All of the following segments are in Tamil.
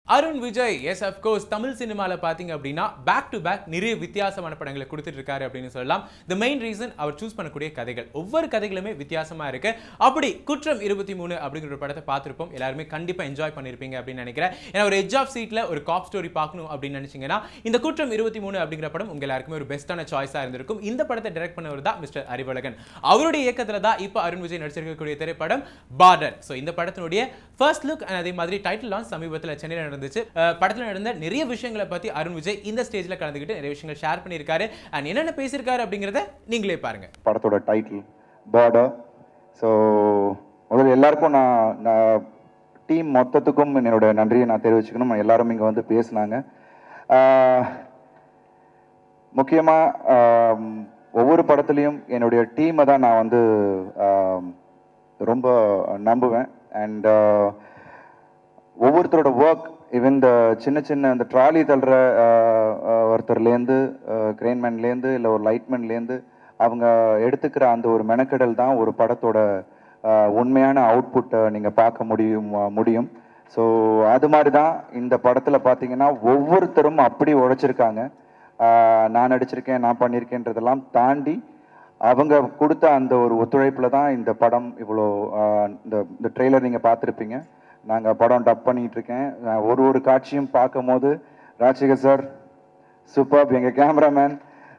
அருண் விஜய் எஸ் அஃப்கோர்ஸ் தமிழ் சினிமாவில் பார்த்தீங்க அப்படின்னா பேக் டு பேக் நிறைய வித்தியாசமான படங்களை கொடுத்துட்டு இருக்காரு அப்படின்னு சொல்லலாம் த மெயின் ரீசன் அவர் சூஸ் பண்ணக்கூடிய கதைகள் ஒவ்வொரு கதைகளுமே வித்தியாசமா இருக்கு அப்படி குற்றம் இருபத்தி மூணு அப்படிங்கிற ஒரு படத்தை பார்த்துருப்போம் எல்லாருமே கண்டிப்பா என்ஜாய் பண்ணியிருப்பீங்க அப்படின்னு நினைக்கிறேன் ஏன்னா ஒரு எஜ் ஆஃப் சீட்ல ஒரு காப் ஸ்டோரி பார்க்கணும் அப்படின்னு நினைச்சீங்கன்னா இந்த குற்றம் இருபத்தி மூணு அப்படிங்கிற படம் உங்க எல்லாருக்குமே ஒரு பெஸ்ட்டான சாய்ஸாக இருந்திருக்கும் இந்த படத்தை டைரக்ட் பண்ணவர் தான் மிஸ்டர் அறிவழகன் அவருடைய இயக்கத்தில் தான் இப்போ அருண் விஜய் நடிச்சிருக்கக்கூடிய திரைப்படம் பார்டர் ஸோ இந்த படத்தினுடைய ஃபர்ஸ்ட் லுக் அதே மாதிரி டைட்டில் லான்ச் சமீபத்தில் சென்னையில் நடந்துச்சு அஹ் படத்துல நடந்த நிறைய விஷயங்களை பத்தி அருண் விஜய் இந்த ஸ்டேஜ்ல கலந்துக்கிட்டு நிறைய விஷயங்கள் ஷேர் பண்ணியிருக்காரு அண்ட் என்னென்ன பேசியிருக்காரு அப்படிங்கறத நீங்களே பாருங்க படத்தோட டைட்டில் பார்டர் ஸோ முதல்ல எல்லாருக்கும் நான் நான் டீம் மொத்தத்துக்கும் என்னோட நன்றியை நான் தெரிவிச்சுக்கணும் எல்லாரும் இங்கே வந்து பேசினாங்க முக்கியமாக ஒவ்வொரு படத்துலையும் என்னுடைய டீமை தான் நான் வந்து ஆம், ரொம்ப நம்புவேன் அண்ட் ஒவ்வொருத்தரோட ஒர்க் ஈவன் இந்த சின்ன சின்ன இந்த ட்ராலி தள்ளுற ஆஹ், ஆஹ், ஒருத்தர்லேருந்து கிரெயின்மேன்லேருந்து இல்லை ஒரு லைட்மேன்லேருந்து அவங்க எடுத்துக்கிற அந்த ஒரு மெனக்கெடல் தான் ஒரு படத்தோட ஆஹ், உண்மையான அவுட்புட்டை நீங்கள் பார்க்க முடியும் ஆஹ், முடியும் ஸோ அது மாதிரி தான் இந்த படத்தில் பார்த்தீங்கன்னா ஒவ்வொருத்தரும் அப்படி உழைச்சிருக்காங்க ஆஹ், நான் நடிச்சிருக்கேன் நான் பண்ணியிருக்கேன்றதெல்லாம் தாண்டி அவங்க கொடுத்த அந்த ஒரு ஒத்துழைப்பில் தான் இந்த படம் இவ்வளோ ஆஹ், இந்த இந்த ட்ரெய்லர் நீங்கள் பார்த்துருப்பீங்க நாங்கள் படம் டப் பண்ணிட்டு இருக்கேன் நான் ஒரு ஒரு காட்சியும் பார்க்கும்போது ராஜசேகர் சார் சூப்பர் எங்கள் கேமராமேன்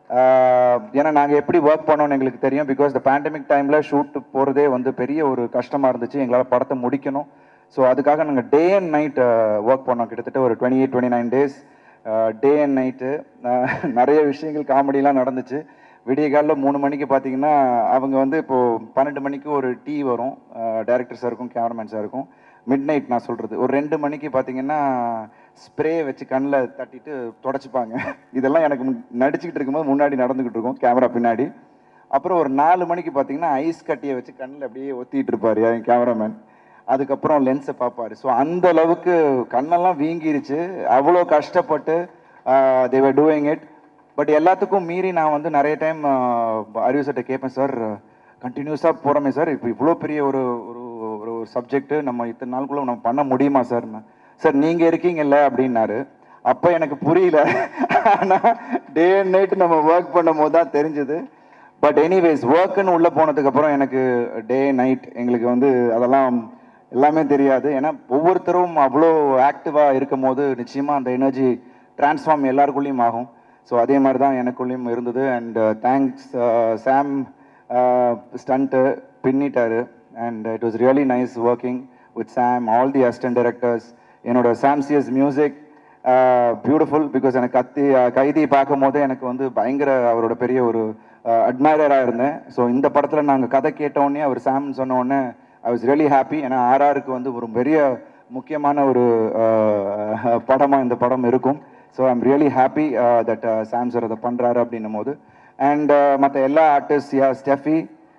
ஏன்னா நாங்கள் எப்படி ஒர்க் பண்ணோம்னு எங்களுக்கு தெரியும் பிகாஸ் இந்த பேண்டமிக் டைமில் ஷூட் போகிறதே வந்து பெரிய ஒரு கஷ்டமாக இருந்துச்சு எங்களால் படத்தை முடிக்கணும் ஸோ அதுக்காக நாங்கள் டே அண்ட் நைட் ஒர்க் பண்ணோம் கிட்டத்தட்ட ஒரு twenty eight twenty nine days day and night நிறைய விஷயங்கள் காமெடிலாம் நடந்துச்சு விடிய காலைல மூணு மணிக்கு பார்த்தீங்கன்னா அவங்க வந்து இப்போது பன்னெண்டு மணிக்கு ஒரு டீ வரும் டைரக்டர் சாருக்கும் கேமராமேன் சாருக்கும் மிட் நைட் நான் சொல்கிறது ஒரு ரெண்டு மணிக்கு பார்த்தீங்கன்னா ஸ்ப்ரே வச்சு கண்ணில் தட்டிட்டு தொடச்சிப்பாங்க இதெல்லாம் எனக்கு முன்- நடிச்சுக்கிட்டு இருக்கும்போது முன்னாடி நடந்துக்கிட்டு இருக்கும் கேமரா பின்னாடி அப்புறம் ஒரு நாலு மணிக்கு பார்த்தீங்கன்னா ஐஸ் கட்டியை வச்சு கண்ணில் அப்படியே ஒத்திட்டு இருப்பார் என் கேமராமேன் அதுக்கப்புறம் லென்ஸை பார்ப்பாரு ஸோ அந்த அளவுக்கு கண்ணெல்லாம் வீங்கிருச்சு அவ்வளோ கஷ்டப்பட்டு தேவர் டூயிங் இட் பட் எல்லாத்துக்கும் மீறி நான் வந்து நிறைய டைம் அறிவு சட்டை கேட்பேன் சார் கண்டினியூஸாக போகிறோமே சார் இப்போ இவ்வளோ பெரிய ஒரு ஒரு ஒரு சப்ஜெக்ட் நம்ம இத்தனை நாளுக்குள்ள நம்ம பண்ண முடியுமா சார் சார் நீங்கள் இருக்கீங்கல்ல அப்படின்னாரு அப்போ எனக்கு புரியல ஆனால் டே அண்ட் நைட் நம்ம ஒர்க் பண்ணும்போது தான் தெரிஞ்சது பட் எனிவேஸ் ஒர்க்குன்னு உள்ளே போனதுக்கப்புறம் எனக்கு டே நைட் எங்களுக்கு வந்து அதெல்லாம் எல்லாமே தெரியாது ஏன்னா ஒவ்வொருத்தரும் அவ்வளோ ஆக்டிவாக இருக்கும் போது நிச்சயமாக அந்த எனர்ஜி டிரான்ஸ்ஃபார்ம் எல்லாருக்குள்ளேயும் ஆகும் ஸோ அதே மாதிரி தான் எனக்குள்ளேயும் இருந்தது அண்ட் தேங்க்ஸ் சாம் ஸ்டண்ட்டு பின்னிட்டாரு and it was really nice working with Sam all the assistant directors என்னோட சாம்சியஸ் மியூசிக் பியூட்டிஃபுல் பிகாஸ் எனக்கு கத்தி அஹ், கைதி பார்க்கும் போதே எனக்கு வந்து பயங்கர அவரோட பெரிய ஒரு அட்மைரராக இருந்தேன் ஸோ இந்த படத்தில் நாங்கள் கதை கேட்டோடனே அவர் சாம் சொன்ன உடனே ஐ வாஸ் ரியலி ஹாப்பி ஏன்னா ஆர்ஆருக்கு வந்து ஒரு பெரிய முக்கியமான ஒரு படமாக இந்த படம் இருக்கும் so I'm really happy that Sam sir அதை பண்ணுறாரு அப்படின்னும் போது அண்ட் மற்ற எல்லா ஆர்டிஸ்ட் யா ஸ்டெஃபி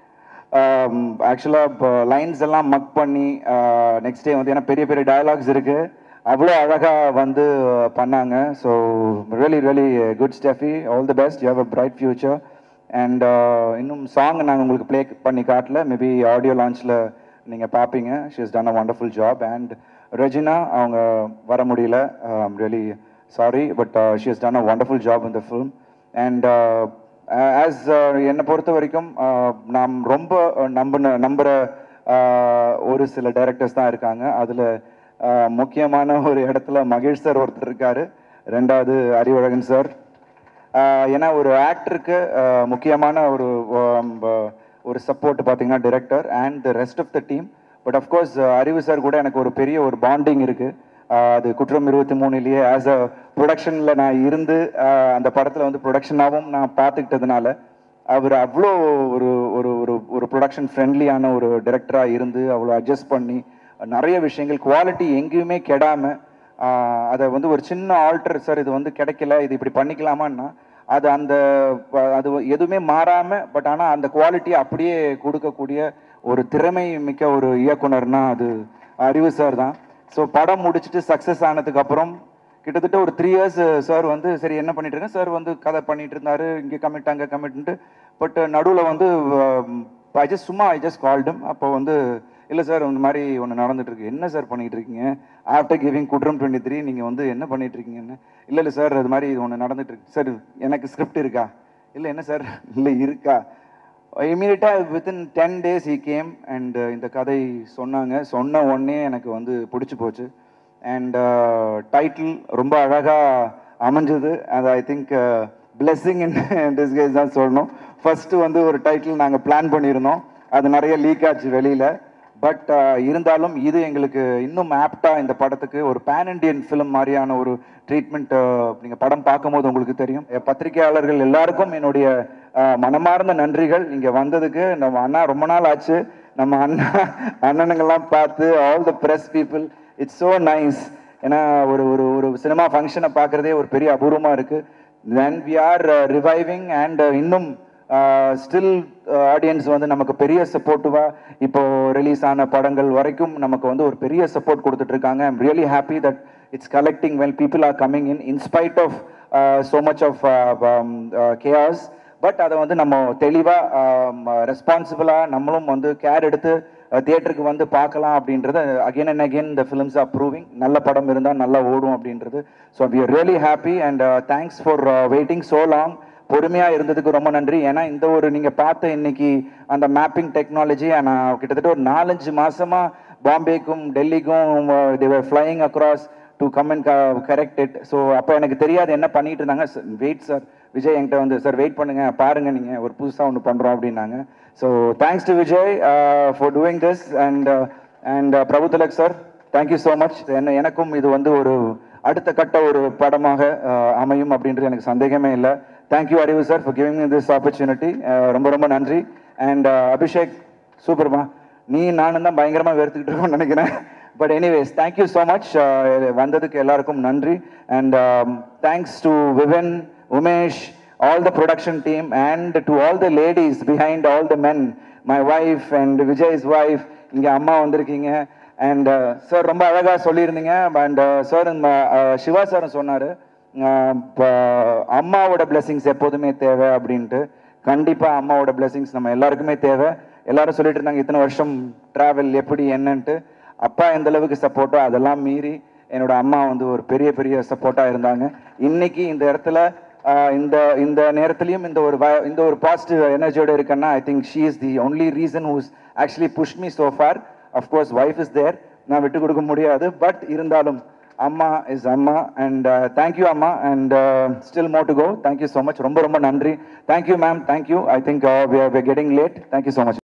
ஆக்சுவலாக இப்போ லைன்ஸ் எல்லாம் மக் பண்ணி நெக்ஸ்ட் டே வந்து ஏன்னா பெரிய பெரிய டயலாக்ஸ் இருக்கு அவ்வளோ அழகாக வந்து பண்ணாங்க so really really good Stephy all the best you have a bright future and இன்னும் சாங் நாங்கள் உங்களுக்கு ப்ளே பண்ணி காட்டல மேபி ஆடியோ லான்ச்சில் நீங்கள் பார்ப்பீங்க she is done a wonderful job and Regina அவங்க வர முடியல really sorry but she is done a wonderful job in the film and as என்னை பொறுத்த வரைக்கும் uh, நாம் ரொம்ப நம்பின நம்புகிற ஒரு சில டைரக்டர்ஸ் தான் இருக்காங்க அதில் முக்கியமான ஒரு இடத்துல மகேஷ் சார் ஒருத்தர் இருக்காரு ரெண்டாவது அறிவழகன் சார் ஏன்னா ஒரு ஆக்டருக்கு முக்கியமான ஒரு um, ஒரு சப்போர்ட் பார்த்தீங்கன்னா director and the rest of the team but of course Arivu sir கூட எனக்கு ஒரு பெரிய ஒரு பாண்டிங் இருக்குது ஆஹ் அது குற்றம் இருபத்தி மூணுலேயே ஆஸ் அ ப்ரொடக்ஷனில் நான் இருந்து ஆஹ் அந்த படத்தில் வந்து ப்ரொடக்ஷனாகவும் நான் பார்த்துக்கிட்டதுனால அவர் அவ்வளோ ஒரு ஒரு ஒரு ஒரு ப்ரொடக்ஷன் ஃப்ரெண்ட்லியான ஒரு டைரக்டராக இருந்து அவ்வளோ அட்ஜஸ்ட் பண்ணி நிறைய விஷயங்கள் குவாலிட்டி எங்கேயுமே கெடாமல் அதை வந்து ஒரு சின்ன ஆல்டர் சார் இது வந்து கிடைக்கல இது இப்படி பண்ணிக்கலாமான்னா அது அந்த ப- அது எதுவுமே மாறாமல் பட் ஆனால் அந்த குவாலிட்டியை அப்படியே கொடுக்கக்கூடிய ஒரு திறமை மிக்க ஒரு இயக்குனர்னா அது அறிவு சார் தான் ஸோ படம் முடிச்சுட்டு சக்ஸஸ் ஆனதுக்கு அப்புறம் கிட்டத்தட்ட ஒரு த்ரீ இயர்ஸ் சார் வந்து சரி என்ன பண்ணிட்டு இருக்கேன் சார் வந்து கதை பண்ணிட்டு இருந்தாரு இங்கே கமிட் அங்கே கமிட்ன்ட்டு பட் நடுவில் வந்து ஐ ஜஸ்ட் சும்மா ஐ ஜஸ்ட் கால்டும் அப்போ வந்து இல்லை சார் இந்த மாதிரி ஒன்று நடந்துட்டு இருக்கு என்ன சார் பண்ணிட்டு இருக்கீங்க after giving Kuttram twenty three நீங்கள் வந்து என்ன பண்ணிட்டு இருக்கீங்கன்னு இல்லை இல்லை சார் அது மாதிரி ஒன்று நடந்துட்டு இருக்கு சார் எனக்கு ஸ்கிரிப்ட் இருக்கா இல்லை என்ன சார் இல்லை இருக்கா இமீடியட்டாக within ten days he came and இந்த கதை சொன்னாங்க சொன்ன உடனே எனக்கு வந்து பிடிச்சி போச்சு அண்ட் டைட்டில் ரொம்ப அழகாக அமைஞ்சது அது I think blessing in disguise தான் சொல்லணும் ஃபர்ஸ்ட் வந்து ஒரு டைட்டில் நாங்கள் பிளான் பண்ணியிருந்தோம் அது நிறைய லீக் ஆச்சு வெளியில் பட் இருந்தாலும் இது எங்களுக்கு இன்னும் ஆப்டாக இந்த படத்துக்கு ஒரு பேன் இண்டியன் ஃபிலிம் மாதிரியான ஒரு ட்ரீட்மெண்ட் நீங்கள் படம் பார்க்கும்போது உங்களுக்கு தெரியும் என் பத்திரிகையாளர்கள் எல்லாருக்கும் என்னுடைய அஹ், மனமார்ந்த நன்றிகள் இங்கே வந்ததுக்கு நம்ம அண்ணா ரொம்ப நாள் ஆச்சு நம்ம அண்ணா அண்ணனுங்கெல்லாம் பார்த்து all the press people it's so nice ஏன்னா ஒரு ஒரு ஒரு சினிமா ஃபங்க்ஷனை பார்க்குறதே ஒரு பெரிய அபூர்வமாக இருக்குது then we are reviving and இன்னும் ஸ்டில் ஆடியன்ஸ் வந்து நமக்கு பெரிய சப்போர்ட்டிவா இப்போ ரிலீஸ் ஆன படங்கள் வரைக்கும் நமக்கு வந்து ஒரு பெரிய சப்போர்ட் கொடுத்துட்டு இருக்காங்க I'm really happy that it's collecting well people are coming in in spite of so much of கேஆர்ஸ் but அதை வந்து நம்ம தெளிவாக ரெஸ்பான்சிபிளாக நம்மளும் வந்து கேர் எடுத்து தியேட்டருக்கு வந்து பார்க்கலாம் அப்படின்றது அகைன் அண்ட் அகைன் இந்த ஃபிலிம்ஸ் ஆர் ப்ரூவிங் நல்ல படம் இருந்தால் நல்லா ஓடும் அப்படின்றது so we are really happy and thanks for waiting so long பொறுமையாக இருந்ததுக்கு ரொம்ப நன்றி ஏன்னா இந்த ஒரு நீங்கள் பார்த்த இன்னைக்கு அந்த மேப்பிங் டெக்னாலஜி நான் கிட்டத்தட்ட ஒரு நாலஞ்சு மாசமா பாம்பேக்கும் டெல்லிக்கும் they were flying across to come and correct it so அப்போ எனக்கு தெரியாது என்ன பண்ணிட்டு இருந்தாங்க வெயிட் சார் விஜய் என்கிட்ட வந்து சார் வெயிட் பண்ணுங்க பாருங்க நீங்க ஒரு புதுசா ஒன்று பண்றோம் அப்படின்னாங்க so thanks to Vijay for doing this and and Prabhu Thilak sir thank you so much என்ன எனக்கும் இது வந்து ஒரு அடுத்த கட்ட ஒரு படமாக uh, அமையும் அப்படின்றது எனக்கு சந்தேகமே இல்லை thank you Arivu sir for giving this opportunity ரொம்ப ரொம்ப நன்றி அண்ட் அபிஷேக் சூப்பர்மா நீ நானும் தான் பயங்கரமாக வெறுத்துக்கிட்டு இருக்கோம்னு நினைக்கிறேன் but anyways thank you so much வந்ததுக்கு எல்லாருக்கும் நன்றி and thanks to Vivan Umesh all the production team and to all the ladies behind all the men my wife and Vijay's wife இங்கே அம்மா வந்திருக்கீங்க அண்ட் சார் ரொம்ப அழகாக சொல்லியிருந்தீங்க அண்ட் சார் சிவா சார் சொன்னார் அம்மாவோட blessings எப்போதுமே தேவை அப்படின்ட்டு கண்டிப்பாக அம்மாவோட blessings நம்ம எல்லாருக்குமே தேவை எல்லாரும் சொல்லிட்டு இருந்தாங்க இத்தனை வருஷம் டிராவல் எப்படி என்னன்ட்டு அப்பா எந்த அளவுக்கு சப்போர்ட்டோ அதெல்லாம் மீறி என்னோட அம்மா வந்து ஒரு பெரிய பெரிய சப்போர்ட்டாக இருந்தாங்க இன்னைக்கு இந்த இடத்துல ஆஹ், இந்த இந்த நேரத்துலையும் இந்த ஒரு வ- இந்த ஒரு பாசிட்டிவ் எனர்ஜியோட இருக்கேன்னா I think she is the only reason who's actually push me so far of course wife is there நான் விட்டு கொடுக்க முடியாது பட் இருந்தாலும் அம்மா இஸ் அம்மா அண்ட் தேங்க்யூ அம்மா and still more to go thank you so much ரொம்ப ரொம்ப நன்றி thank you ma'am thank you I think we are getting late thank you so much